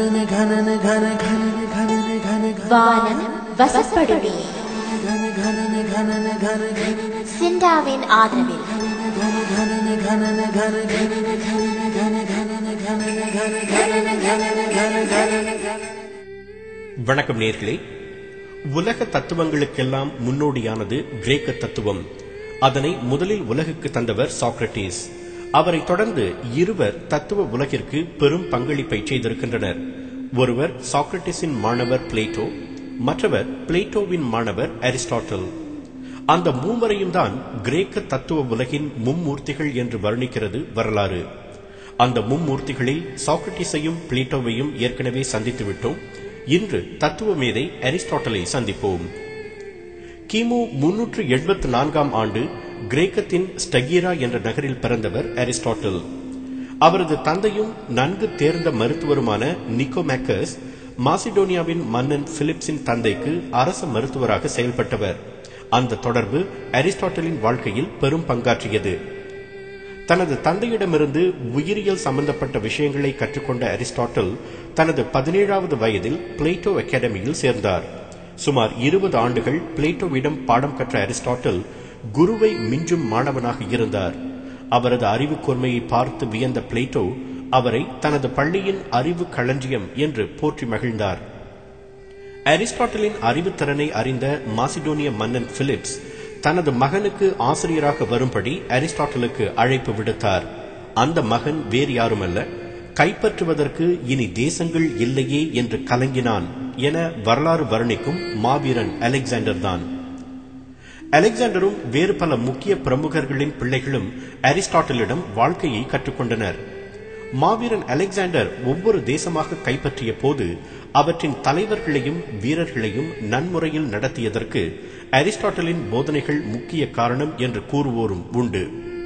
வானம் வசப்படுமே சிண்டாவின் ஆதரவில் வணக்கம் நேர்களே உலக தத்துவங்களுக்கெல்லாம் முன்னோடியானது கிரேக்க தத்துவம் அதனை முதலில் உலகுக்கு தந்தவர் சாக்ரட்டிஸ் அவரை தொடர்ந்து இருவர் தத்துவ உலகிற்கு பெரும் பங்களிப்பை செய்திருக்கின்றனர் ஒருவர் சாக்ரட்டிஸின் மாணவர் பிளேட்டோ மற்றவர் பிளேட்டோவின் மாணவர் அரிஸ்டாட்டில் அந்த மூவரையும் தான் கிரேக்க தத்துவ உலகின் மும்மூர்த்திகள் என்று வர்ணிக்கிறது வரலாறு அந்த மும்மூர்த்திகளில் சாக்ரட்டிஸையும் பிளேட்டோவையும் ஏற்கனவே சந்தித்து விட்டோம் இன்று தத்துவ மேதை அரிஸ்டாட்டலை சந்திப்போம் கிமு முன்னூற்று எண்பத்தி நான்காம் ஆண்டு கிரேக்கத்தின் ஸ்டகீரா என்ற நகரில் பிறந்தவர் அரிஸ்டாட்டில் அவரது தந்தையும் நன்கு தேர்ந்த மருத்துவருமான நிக்கோமேக்கஸ் மாசிடோனியாவின் மன்னன் பிலிப்ஸின் தந்தைக்கு அரச மருத்துவராக செயல்பட்டவர் அந்த தொடர்பு அரிஸ்டாட்டலின் வாழ்க்கையில் பெரும் பங்காற்றியது தனது தந்தையிடமிருந்து உயிரியல் சம்பந்தப்பட்ட விஷயங்களை கற்றுக்கொண்ட அரிஸ்டாட்டில் தனது பதினேழாவது வயதில் பிளேட்டோ அகாடமியில் சேர்ந்தார் சுமார் இருபது ஆண்டுகள் பிளேட்டோவிடம் பாடம் கற்ற அரிஸ்டாட்டில் குருவை மிஞ்சும் மாணவனாக இருந்தார் அவரது அறிவு கூர்மையை பார்த்து வியந்த பிளேட்டோ அவரை தனது பள்ளியின் அறிவு களஞ்சியம் என்று போற்றி மகிழ்ந்தார் அரிஸ்டாட்டலின் அறிவுத்திறனை அறிந்த மாசிடோனிய மன்னன் பிலிப்ஸ் தனது மகனுக்கு ஆசிரியராக வரும்படி அரிஸ்டாட்டலுக்கு அழைப்பு விடுத்தார் அந்த மகன் வேறு யாருமல்ல கைப்பற்றுவதற்கு இனி தேசங்கள் இல்லையே என்று கலங்கினான் என வரலாறு வர்ணிக்கும் மாவீரன் அலெக்சாண்டர் தான் அலெக்சாண்டரும் வேறு பல முக்கிய பிரமுகர்களின் பிள்ளைகளும் அரிஸ்டாட்டலிடம் வாழ்க்கையை கற்றுக்கொண்டனர் மாவீரன் அலெக்சாண்டர் ஒவ்வொரு தேசமாக கைப்பற்றிய போது அவற்றின் தலைவர்களையும் வீரர்களையும் நன்முறையில் நடத்தியதற்கு அரிஸ்டாட்டலின் போதனைகள் முக்கிய காரணம் என்று கூறுவோரும் உண்டு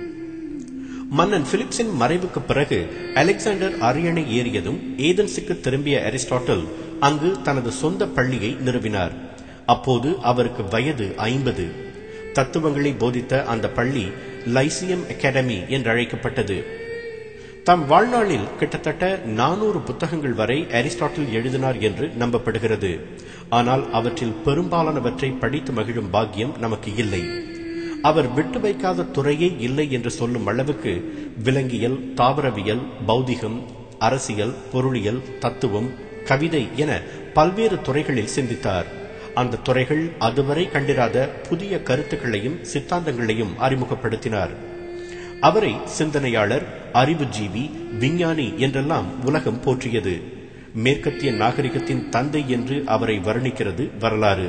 மன்னன் பிலிப்ஸின் மறைவுக்கு பிறகு அலெக்சாண்டர் அரியணை ஏறியதும் ஏதன்ஸுக்கு திரும்பிய அரிஸ்டாட்டல் அங்கு தனது சொந்த பள்ளியை நிறுவினார் அப்போது அவருக்கு வயது ஐம்பது தத்துவங்களை போதித்த அந்த பள்ளி லைசியம் அகாடமி என்று அழைக்கப்பட்டது தம் வாழ்நாளில் கிட்டத்தட்ட நானூறு புத்தகங்கள் வரை அரிஸ்டாட்டில் எழுதினார் என்று நம்பப்படுகிறது ஆனால் அவற்றில் பெரும்பாலானவற்றை படித்து மகிழும் பாக்கியம் நமக்கு இல்லை அவர் விட்டு வைக்காத துறையே இல்லை என்று சொல்லும் அளவுக்கு விலங்கியல் தாவரவியல் பௌதிகம் அரசியல் பொருளியல் தத்துவம் கவிதை என பல்வேறு துறைகளில் சிந்தித்தார் அந்த துறைகள் அதுவரை கண்டிராத புதிய கருத்துக்களையும் சித்தாந்தங்களையும் அறிமுகப்படுத்தினார் அவரை சிந்தனையாளர் அறிவுஜீவி விஞ்ஞானி என்றெல்லாம் உலகம் போற்றியது மேற்கத்திய நாகரிகத்தின் தந்தை என்று அவரை வர்ணிக்கிறது வரலாறு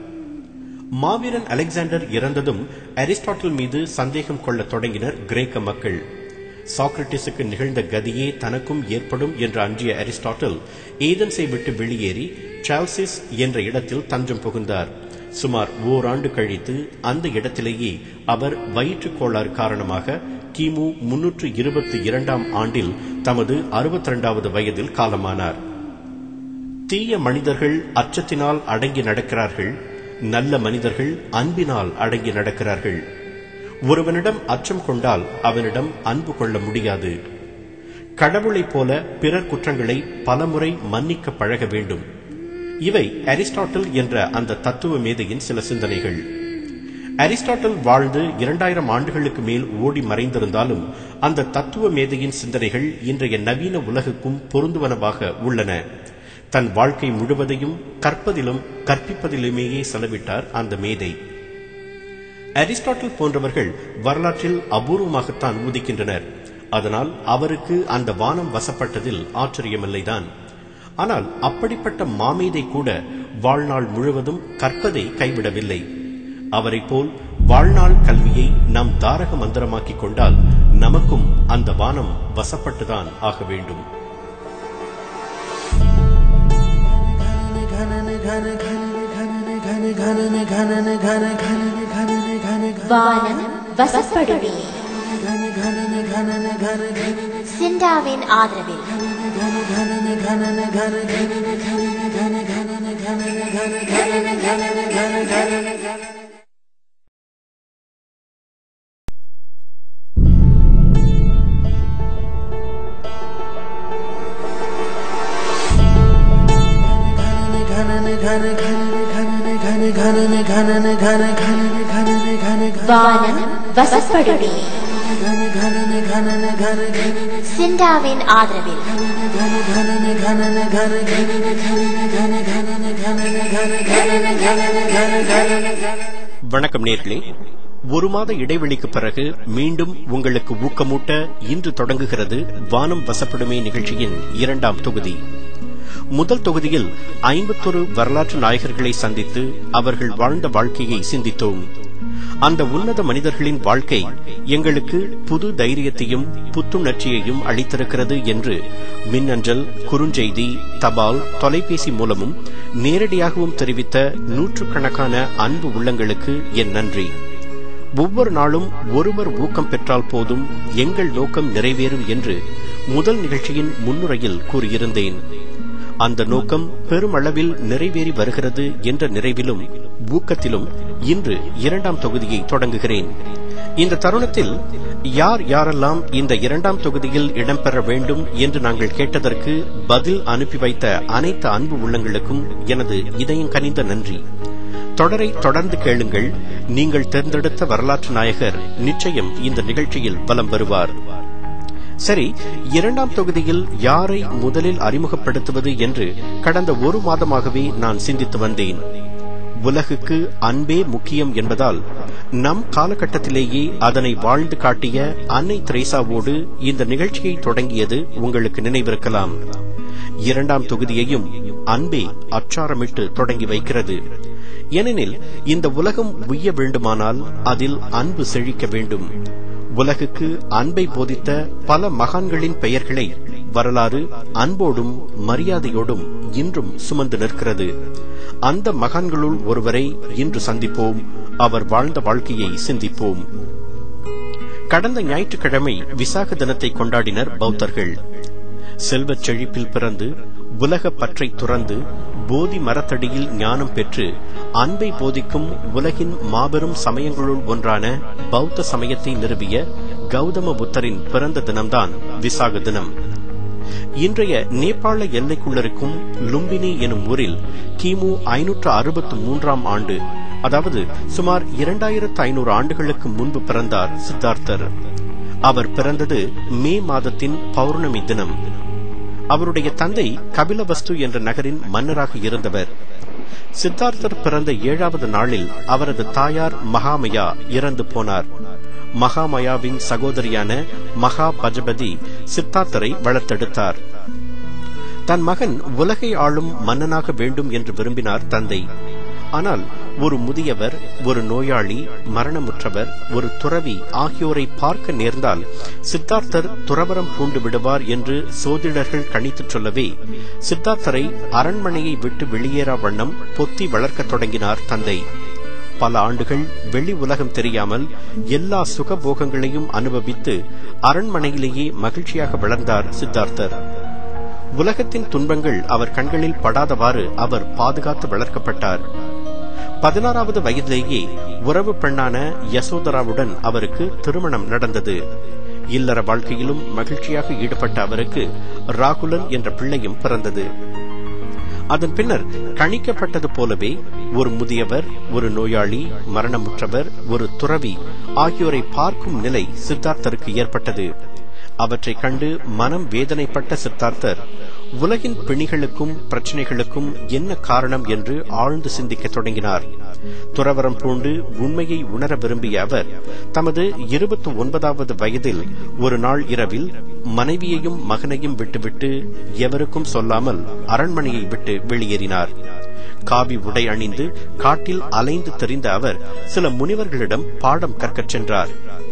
மாவீரன் அலெக்சாண்டர் இறந்ததும் அரிஸ்டாட்டில் மீது சந்தேகம் கொள்ளத் தொடங்கினர் கிரேக்க மக்கள் சாக்ரட்டிஸுக்கு நிகழ்ந்த கதியே தனக்கும் ஏற்படும் என்று அஞ்சிய அரிஸ்டாட்டில் ஏதன்ஸை விட்டு வெளியேறி சால்சிஸ் என்ற இடத்தில் தஞ்சம் புகுந்தார் சுமார் ஓராண்டு கழித்து அந்த இடத்திலேயே அவர் வயிற்றுக் கோளாறு காரணமாக கிமு முன்னூற்று இருபத்தி இரண்டாம் ஆண்டில் தமது அறுபத்தி இரண்டாவது வயதில் காலமானார் தீய மனிதர்கள் அச்சத்தினால் அடங்கி நடக்கிறார்கள் நல்ல மனிதர்கள் அன்பினால் அடங்கி நடக்கிறார்கள் ஒருவனிடம் அச்சம் கொண்டால் அவனிடம் அன்பு கொள்ள முடியாது கடவுளைப் போல பிறர் குற்றங்களை பலமுறை மன்னிக்க பழக வேண்டும் இவை அரிஸ்டாட்டில் என்ற அந்த தத்துவ மேதையின் சில சிந்தனைகள் அரிஸ்டாட்டில் வாழ்ந்து இரண்டாயிரம் ஆண்டுகளுக்கு மேல் ஓடி மறைந்திருந்தாலும் அந்த தத்துவ மேதையின் சிந்தனைகள் இன்றைய நவீன உலகுக்கும் பொருந்துவனவாக உள்ளன தன் வாழ்க்கை முழுவதையும் கற்பதிலும் கற்பிப்பதிலுமேயே செலவிட்டார் அந்த மேதை அரிஸ்டாட்டில் போன்றவர்கள் வரலாற்றில் அபூர்வமாகத்தான் உதிக்கின்றனர் அதனால் அவருக்கு அந்த வானம் வசப்பட்டதில் ஆச்சரியமில்லைதான் ஆனால் அப்படிப்பட்ட மாமேதை கூட வாழ்நாள் முழுவதும் கற்பதை கைவிடவில்லை அவரை போல் வாழ்நாள் கல்வியை நாம் தாரக மந்திரமாக்கிக் கொண்டால் நமக்கும் அந்த வானம் வசப்பட்டுதான் ஆக வேண்டும் வானம் வசப்படுமே சிண்டாவின் ஆதரவில் வானம் வசப்படுமே சிண்டாவின் ஆதரவில் வணக்கம் நேர்களே ஒரு மாத இடைவெளிக்கு பிறகு மீண்டும் உங்களுக்கு ஊக்கமூட்ட இன்று தொடங்குகிறது வானம் வசப்படுமே நிகழ்ச்சியின் இரண்டாம் தொகுதி முதல் தொகுதியில் ஐம்பத்தொரு வரலாற்று நாயகர்களை சந்தித்து அவர்கள் வாழ்ந்த வாழ்க்கையை சிந்தித்தோம் அந்த உன்னத மனிதர்களின் வாழ்க்கை எங்களுக்கு புது தைரியத்தையும் புத்துணர்ச்சியையும் அளித்திருக்கிறது என்று மின்னஞ்சல் குறுஞ்செய்தி தபால் தொலைபேசி மூலமும் நேரடியாகவும் தெரிவித்த நூற்றுக்கணக்கான அன்பு உள்ளங்களுக்கு என் நன்றி ஒவ்வொரு நாளும் ஒருவர் ஊக்கம் பெற்றால் போதும் எங்கள் நோக்கம் நிறைவேறும் என்று முதல் நிகழ்ச்சியின் முன்னுரையில் கூறியிருந்தேன் அந்த நோக்கம் பெருமளவில் நிறைவேறி வருகிறது என்ற நிறைவிலும் ஊக்கத்திலும் இன்று இரண்டாம் தொகுதியை தொடங்குகிறேன் இந்த தருணத்தில் யார் யாரெல்லாம் இந்த இரண்டாம் தொகுதியில் இடம்பெற வேண்டும் என்று நாங்கள் கேட்டதற்கு பதில் அனுப்பி வைத்த அனைத்து அன்பு உள்ளங்களுக்கும் எனது இதயம் கனிந்த நன்றி தொடரை தொடர்ந்து கேளுங்கள் நீங்கள் தேர்ந்தெடுத்த வரலாற்று நாயகர் நிச்சயம் இந்த நிகழ்ச்சியில் பலம் வருவார் சரி இரண்டாம் தொகுதியில் யாரை முதலில் அறிமுகப்படுத்துவது என்று கடந்த ஒரு மாதமாகவே நான் சிந்தித்து வந்தேன் உலகுக்கு அன்பே முக்கியம் என்பதால் நம் காலகட்டத்திலேயே அதனை வாழ்ந்து காட்டிய அன்னை திரேசாவோடு இந்த நிகழ்ச்சியை தொடங்கியது உங்களுக்கு நினைவிருக்கலாம் இரண்டாம் தொகுதியையும் அன்பே அச்சாரமிட்டு தொடங்கி வைக்கிறது ஏனெனில் இந்த உலகம் உய்ய வேண்டுமானால் அதில் அன்பு செழிக்க வேண்டும் உலகுக்கு அன்பை போதித்த பல மகான்களின் பெயர்களை வரலாறு அன்போடும் மரியாதையோடும் இன்றும் சுமந்து நிற்கிறது அந்த மகான்களுள் ஒருவரை இன்று சந்திப்போம் அவர் வாழ்ந்த வாழ்க்கையை சிந்திப்போம் கடந்த ஞாயிற்றுக்கிழமை விசாக தினத்தை கொண்டாடினர் பௌத்தர்கள் செல்வச் செழிப்பில் பிறந்து உலக பற்றை துறந்து போதி மரத்தடியில் ஞானம் பெற்று அன்பை போதிக்கும் உலகின் மாபெரும் சமயங்களுள் ஒன்றான பௌத்த சமயத்தை நிறுவிய கௌதம புத்தரின் பிறந்த தினம்தான் விசாக தினம் இன்றைய நேபாள எல்லைக்குள்ளிருக்கும் லும்பினி எனும் ஊரில் கிமு ஐநூற்று அறுபத்து மூன்றாம் ஆண்டு அதாவது சுமார் இரண்டாயிரத்து ஐநூறு ஆண்டுகளுக்கு முன்பு பிறந்தார் சித்தார்த்தர் அவர் பிறந்தது மே மாதத்தின் பௌர்ணமி தினம் அவருடைய தந்தை கபிலவஸ்து என்ற நகரின் மன்னராக இருந்தவர் சித்தார்த்தர் பிறந்த ஏழாவது நாளில் அவரது தாயார் மகாமயா இறந்து போனார் மகாமயாவின் சகோதரியான மகா பஜபதி சித்தார்த்தரை வளர்த்தெடுத்தார் தன் மகன் உலகை ஆளும் மன்னனாக வேண்டும் என்று விரும்பினார் தந்தை ஆனால் ஒரு முதியவர் ஒரு நோயாளி மரணமுற்றவர் ஒரு துறவி ஆகியோரை பார்க்க நேர்ந்தால் சித்தார்த்தர் துறவரம் பூண்டு விடுவார் என்று சோதிடர்கள் கணித்துச் சொல்லவே சித்தார்த்தரை அரண்மனையை விட்டு வெளியேறா வண்ணம் பொத்தி வளர்க்கத் தொடங்கினார் தந்தை பல ஆண்டுகள் வெளி உலகம் தெரியாமல் எல்லா சுகபோகங்களையும் அனுபவித்து அரண்மனையிலேயே மகிழ்ச்சியாக வளர்ந்தார் சித்தார்த்தர் உலகத்தின் துன்பங்கள் அவர் கண்களில் படாதவாறு அவர் பாதுகாத்து வளர்க்கப்பட்டார் பதினாறாவது வயதிலேயே உறவு பெண்ணான யசோதராவுடன் அவருக்கு திருமணம் நடந்தது இல்லற வாழ்க்கையிலும் மகிழ்ச்சியாக ஈடுபட்ட அவருக்கு ராகுலன் என்ற பிள்ளையும் பிறந்தது அதன் பின்னர் கணிக்கப்பட்டது போலவே ஒரு முதியவர் ஒரு நோயாளி மரணமுற்றவர் ஒரு துறவி ஆகியோரை பார்க்கும் நிலை சித்தார்த்தருக்கு ஏற்பட்டது அவற்றைக் கண்டு மனம் வேதனைப்பட்ட சித்தார்த்தர் உலகின் பிணிகளுக்கும் பிரச்சனைகளுக்கும் என்ன காரணம் என்று ஆழ்ந்து சிந்திக்க தொடங்கினார் துறவரம் பூண்டு உண்மையை உணர விரும்பிய அவர் தமது இருபத்தி ஒன்பதாவது வயதில் ஒரு நாள் இரவில் மனைவியையும் மகனையும் விட்டுவிட்டு எவருக்கும் சொல்லாமல் அரண்மனையை விட்டு வெளியேறினார் காவி உடை அணிந்து காட்டில் அலைந்து தெரிந்த அவர் சில முனிவர்களிடம் பாடம் கற்கச் சென்றார்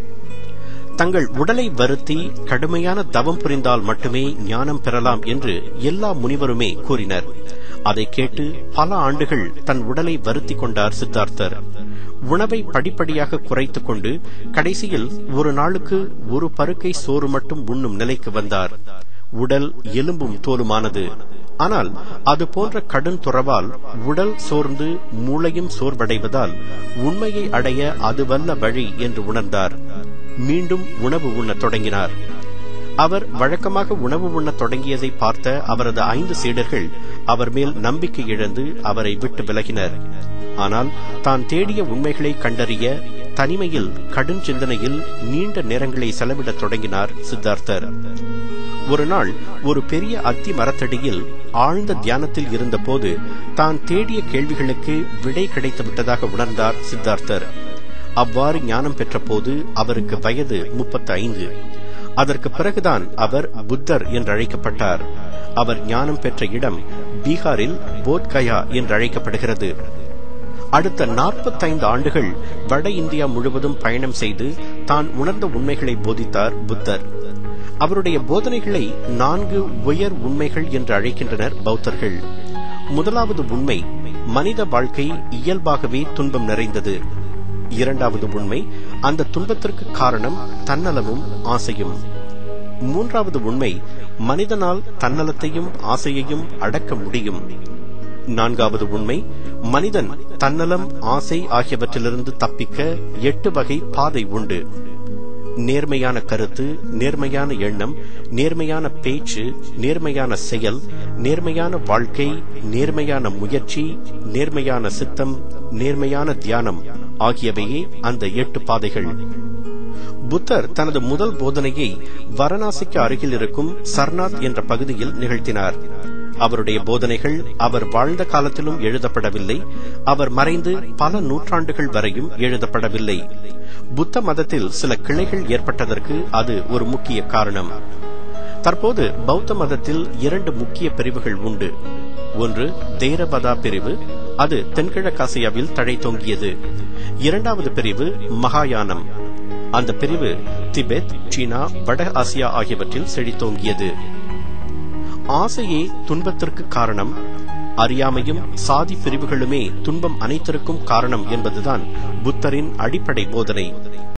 தங்கள் உடலை வருத்தி கடுமையான தவம் புரிந்தால் மட்டுமே ஞானம் பெறலாம் என்று எல்லா முனிவருமே கூறினர் அதை கேட்டு பல ஆண்டுகள் தன் உடலை வருத்தி கொண்டார் சித்தார்த்தர் உணவை படிப்படியாக குறைத்துக் கொண்டு கடைசியில் ஒரு நாளுக்கு ஒரு பருக்கை சோறு மட்டும் உண்ணும் நிலைக்கு வந்தார் உடல் எலும்பும் தோலுமானது ஆனால் அது போன்ற கடும் துறவால் உடல் சோர்ந்து மூளையும் சோர்வடைவதால் உண்மையை அடைய அதுவல்ல வழி என்று உணர்ந்தார் மீண்டும் உணவு உண்ணத் தொடங்கினார் அவர் வழக்கமாக உணவு உண்ணத் தொடங்கியதை பார்த்த அவரது ஐந்து சீடர்கள் அவர் மேல் நம்பிக்கை இழந்து அவரை விட்டு விலகினர் ஆனால் தான் தேடிய உண்மைகளை கண்டறிய தனிமையில் கடும் சிந்தனையில் நீண்ட நேரங்களை செலவிடத் தொடங்கினார் சித்தார்த்தர் ஒரு நாள் ஒரு பெரிய அத்தி மரத்தடியில் ஆழ்ந்த தியானத்தில் இருந்தபோது தான் தேடிய கேள்விகளுக்கு விடை கிடைத்து விட்டதாக உணர்ந்தார் சித்தார்த்தர் அவ்வாறு ஞானம் பெற்றபோது அவருக்கு வயது முப்பத்தி ஐந்து அதற்கு பிறகுதான் அவர் புத்தர் என்று அழைக்கப்பட்டார் அவர் ஞானம் பெற்ற இடம் பீகாரில் போத்கயா என்று அழைக்கப்படுகிறது அடுத்த நாற்பத்தைந்து ஆண்டுகள் வட இந்தியா முழுவதும் பயணம் செய்து தான் உணர்ந்த உண்மைகளை போதித்தார் புத்தர் அவருடைய போதனைகளை நான்கு உயர் உண்மைகள் என்று அழைக்கின்றனர் பௌத்தர்கள் முதலாவது உண்மை மனித வாழ்க்கை இயல்பாகவே துன்பம் நிறைந்தது இரண்டாவது உண்மை அந்த துன்பத்திற்கு காரணம் தன்னலமும் ஆசையும் மூன்றாவது உண்மை மனிதனால் தன்னலத்தையும் ஆசையையும் அடக்க முடியும் நான்காவது உண்மை மனிதன் தன்னலம் ஆசை ஆகியவற்றிலிருந்து தப்பிக்க எட்டு வகை பாதை உண்டு நேர்மையான கருத்து நேர்மையான எண்ணம் நேர்மையான பேச்சு நேர்மையான செயல் நேர்மையான வாழ்க்கை நேர்மையான முயற்சி நேர்மையான சித்தம் நேர்மையான தியானம் ஆகியவையே அந்த எட்டு பாதைகள் புத்தர் தனது முதல் போதனையை வாரணாசிக்கு அருகில் இருக்கும் சர்நாத் என்ற பகுதியில் நிகழ்த்தினார் அவருடைய போதனைகள் அவர் வாழ்ந்த காலத்திலும் எழுதப்படவில்லை அவர் மறைந்து பல நூற்றாண்டுகள் வரையும் எழுதப்படவில்லை புத்த மதத்தில் சில கிளைகள் ஏற்பட்டதற்கு அது ஒரு முக்கிய காரணம் தற்போது பௌத்த மதத்தில் இரண்டு முக்கிய பிரிவுகள் உண்டு ஒன்று தேரபதா பிரிவு அது தென்கிழக்காசியாவில் தழைத்தோங்கியது இரண்டாவது பிரிவு மகாயானம் அந்த பிரிவு திபெத் சீனா வட ஆசியா ஆகியவற்றில் செழித்தோங்கியது ஆசையே துன்பத்திற்கு காரணம் அறியாமையும் சாதி பிரிவுகளுமே துன்பம் அனைத்திற்கும் காரணம் என்பதுதான் புத்தரின் அடிப்படை போதனை